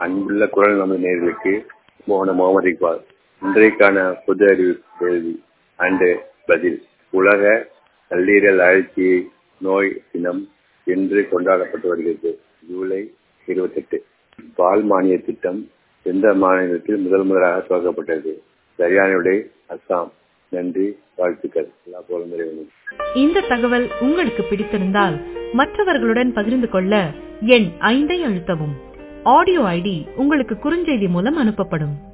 அன்புள்ள குரல் நமது நேர்களுக்கு மோகன முகமது இக்பால் இன்றைக்கான பொது அறிவு கேள்வி அண்டு பதில் உலக கல்லீரல் அழற்சி நோய் தினம் என்று கொண்டாடப்பட்டு வருகிறது ஜூலை இருபத்தெட்டு பால் மானிய திட்டம் எந்த மாநிலத்தில் முதல் முதலாக துவக்கப்பட்டது சரியான விடை அஸ்ஸாம் நன்றி வாழ்த்துக்கள் எல்லா போலும் இறைவனும் இந்த தகவல் உங்களுக்கு பிடித்திருந்தால் மற்றவர்களுடன் பகிர்ந்து கொள்ள எண் ஐந்தை அழுத்தவும் ஆடியோ ஐடி உங்களுக்கு குறுஞ்செய்தி மூலம் அனுப்பப்படும்